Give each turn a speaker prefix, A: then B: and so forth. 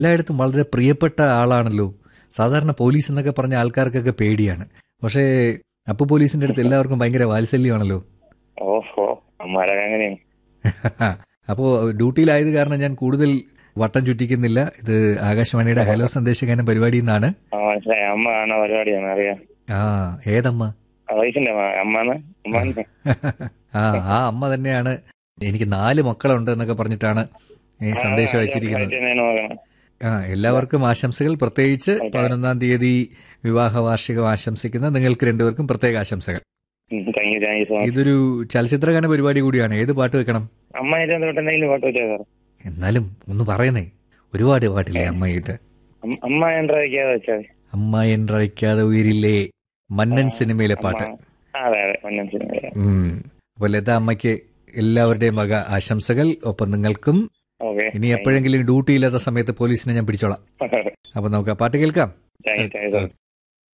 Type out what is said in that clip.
A: എല്ലായിടത്തും വളരെ പ്രിയപ്പെട്ട ആളാണല്ലോ സാധാരണ പോലീസ് എന്നൊക്കെ പറഞ്ഞ ആൾക്കാർക്കൊക്കെ പേടിയാണ് പക്ഷേ അപ്പു പോലീസിന്റെ അടുത്ത് എല്ലാവർക്കും ഭയങ്കര വാത്സല്യമാണല്ലോ
B: ഓഹോ അമ്മാരൊക്കെ അങ്ങനെയാണ്
A: അപ്പോൾ ഡ്യൂട്ടിയിലായത് കാരണം ഞാൻ കൂടുതൽ വട്ടം ചുറ്റിക്കുന്നില്ല ഇത് ആകാശവാണിയുടെ ഹലോ സന്ദേശഗാനം പരിപാടിയിൽ നിന്നാണ്
B: ആ മനസ്സിലായി അമ്മ കാണുന്ന പരിപാടിയാണ് അറിയാം
A: ആ ഏതമ്മ
B: ആ, വയസ്സിന്റെ അമ്മ അമ്മാന്ന് അമ്മാന്ന്
A: ആ ആ അമ്മ തന്നെയാണ് എനിക്ക് നാല് മക്കളുണ്ട് എന്നൊക്കെ പറഞ്ഞിട്ടാണ് ഈ സന്ദേശം അയച്ചിരിക്കുന്നത്
B: തന്നെ നോക്കണം
A: ആ എല്ലാവർക്കും ആശംസകൾ പ്രത്യേകിച്ച് പതിനൊന്നാം തീയതി വിവാഹ വാർഷികം ആശംസിക്കുന്ന നിങ്ങൾക്ക് രണ്ടുപേർക്കും പ്രത്യേക ആശംസകൾ
B: thank you thank you so much
A: ഇതൊരു ചലച്ചിത്രഗാന പരിപാടി കൂടിയാണ് ഏത് പാട്ട് വെക്കണം
B: അമ്മ ഇതിന്റെ തൊട്ട് എന്തെങ്കിലും പാട്ട് വെച്ചാൽ സാർ
A: എന്നാലും ഒന്ന് പറയുന്നേ ഒരുപാട് പാട്ടില്ലേ അമ്മയിട്ട്
B: അമ്മ എന്താ വയ്ക്കാതെ വെച്ചാൽ
A: അമ്മ എന്നറിയിക്കാതെ ഉയരില്ലേ മന്നൻ സിനിമയിലെ പാട്ട്
B: അതെ അതെ മനസ്സിലായി
A: ഉം. അപ്പൊ ലത അമ്മയ്ക്ക് എല്ലാവരുടെയും വക ആശംസകൾ ഒപ്പം നിങ്ങൾക്കും
B: ഓക്കെ
A: ഇനി എപ്പോഴെങ്കിലും ഡ്യൂട്ടി ഇല്ലാത്ത സമയത്ത് പോലീസിനെ ഞാൻ പിടിച്ചോളാം അപ്പൊ നമുക്ക് ആ പാട്ട് കേൾക്കാം
B: താങ്ക് യു താങ്ക് യു